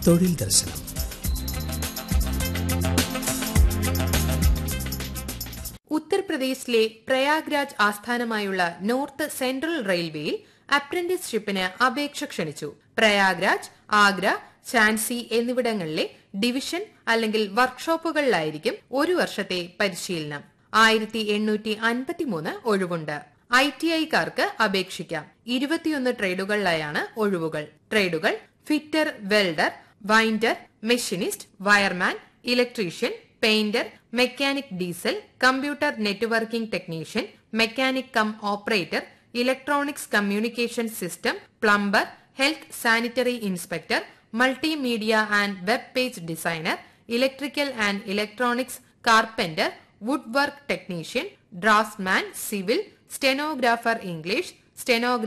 തൊഴിൽ ദർശനം ഉത്തർപ്രദേശിലെ പ്രയാഗ്രാജ് ആസ്ഥാനമായുള്ള നോർത്ത് സെൻട്രൽ റെയിൽവേയിൽ അപ്രന്റീസ്ഷിപ്പിന് അപേക്ഷ ക്ഷണിച്ചു പ്രയാഗ്രാജ് ആഗ്ര ഝാൻസി എന്നിവിടങ്ങളിലെ ഡിവിഷൻ അല്ലെങ്കിൽ വർക്ക്ഷോപ്പുകളിലായിരിക്കും ഒരു വർഷത്തെ പരിശീലനം ആയിരത്തി എണ്ണൂറ്റി അൻപത്തിമൂന്ന് ഒഴിവുണ്ട് ഐ ടി ഐക്കാർക്ക് അപേക്ഷിക്കാം ഇരുപത്തിയൊന്ന് ട്രേഡുകളിലായാണ് ഒഴിവുകൾ ട്രേഡുകൾ fitter welder winder machinist wireman electrician painter mechanic diesel computer networking technician mechanic cum operator electronics communication system plumber health sanitary inspector multimedia and web page designer electrical and electronics carpenter wood work technician draughtsman civil stenographer English stenographer